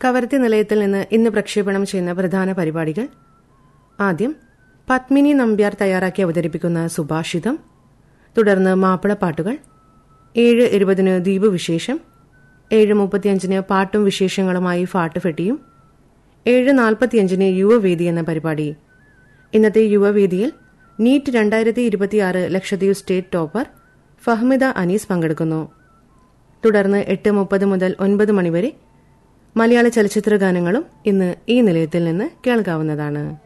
കവരത്തി നിലയത്തിൽ നിന്ന് ഇന്ന് പ്രക്ഷേപണം ചെയ്യുന്ന പ്രധാന പരിപാടികൾ ആദ്യം പത്മിനി നമ്പ്യാർ തയ്യാറാക്കി അവതരിപ്പിക്കുന്ന സുഭാഷിതം തുടർന്ന് മാപ്പിളപ്പാട്ടുകൾ ഏഴ് ഇരുപതിന് ദ്വീപ് വിശേഷം ഏഴ് മുപ്പത്തിയഞ്ചിന് പാട്ടും വിശേഷങ്ങളുമായി ഫാട്ടുഫെട്ടിയും ഏഴ് നാൽപ്പത്തിയഞ്ചിന് യുവവേദി എന്ന പരിപാടി ഇന്നത്തെ യുവവേദിയിൽ നീറ്റ് രണ്ടായിരത്തി ഇരുപത്തിയാറ് ലക്ഷദ്വീപ് സ്റ്റേറ്റ് ടോപ്പർ ഫഹ്മിദ അനീസ് പങ്കെടുക്കുന്നു തുടർന്ന് എട്ട് മുപ്പത് മുതൽ ഒൻപത് മണിവരെ മലയാള ചലച്ചിത്ര ഗാനങ്ങളും ഇന്ന് ഈ നിലയത്തിൽ നിന്ന് കേൾക്കാവുന്നതാണ്